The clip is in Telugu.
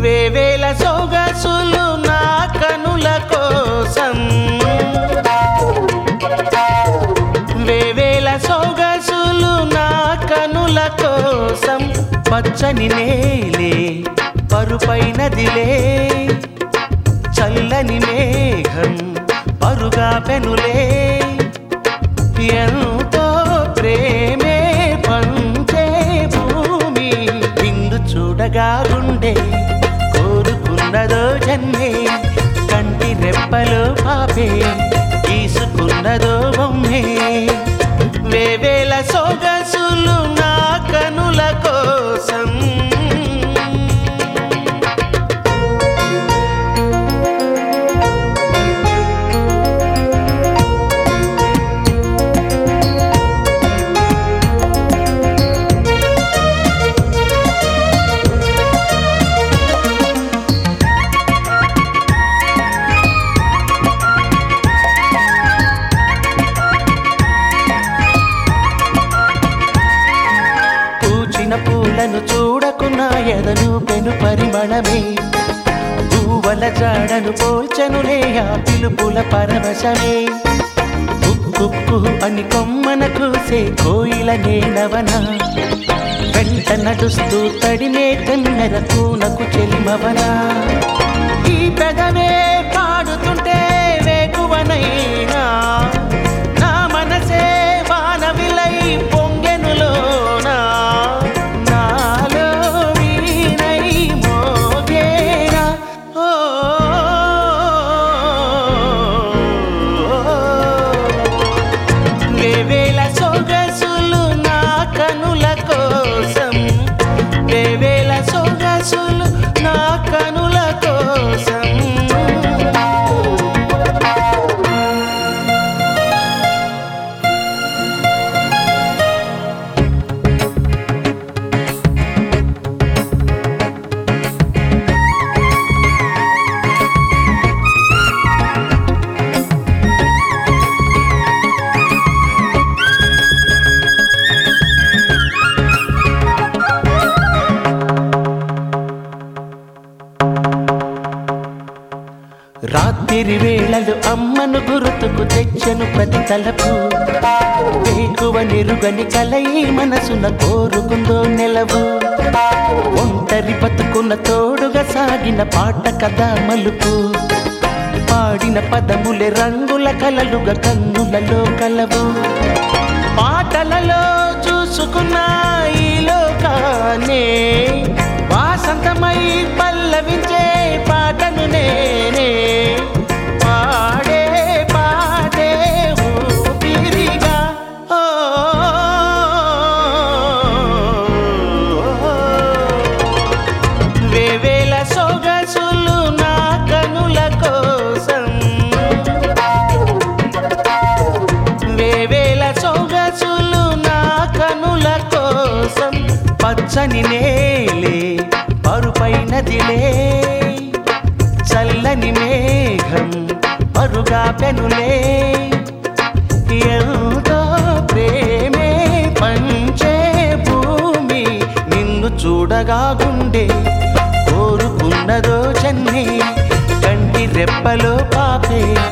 వేవేల సొగసులు నా కనుల కోసం వేవేల సొగసులు నా కనుల కోసం పచ్చని నేలే పరుపైనదిలే చల్లని మేఘం పరుగా పెనులే ఎంతో ప్రేమే పంచే భూమి నిన్ను చూడగా ఉండే కోరుకున్నదో జన్మే కంటి రెప్పలో పాపే తీసుకున్నదో బొమ్మే వేవేల సొగసులు నా కనుల కోసం పూచిన పూలను చూడకున్నా ఎదను పెను పరిమళమే పూవల జాడను పోల్చనులే ఆ పిలుపుల పరవశమే కుక్కు అని కొమ్మన కూసే కోయిల నేనవన వెంట నడుస్తూ తడినే తెమ్మెర కూనకు చెలిమవనా ఈ పెదవే పాడుతుంటే వేకువనైనా నా మనసే వానవిలై పొంగెనులోనా నాలో వీణై మోగేనా ఓ వేవేల సొగసులు నా కనుల కోసం వేవేల సొగసులు నా కనుల కోసం రాత్రి వేళలు అమ్మను గుర్తుకు తెచ్చను ప్రతి తలపు వేకువ నిరుగని కలై మనసున కోరుకుందో నెలవు ఒంటరి బతుకున్న తోడుగా సాగిన పాట కదా మలుపు పాడిన పదములే రంగుల కలలుగా కన్నులలో కలవు పాటలలో చూసుకున్న ఈ లోకానే వాసంతమై పల్లవించే పాటను నేనే పాడే పాడే ఊపిరిగా ఓ వేవేల సొగసులు నా కనుల కోసం వేవేల సొగసులు నా కనుల కోసం పచ్చని నేలే పరుపైనదిలే చల్లని మేఘం పరుగా పెనులే ఎంతో ప్రేమే పంచే భూమి నిన్ను చూడగా గుండె కోరుకున్నదో చెన్ని కంటి రెప్పలో పాపే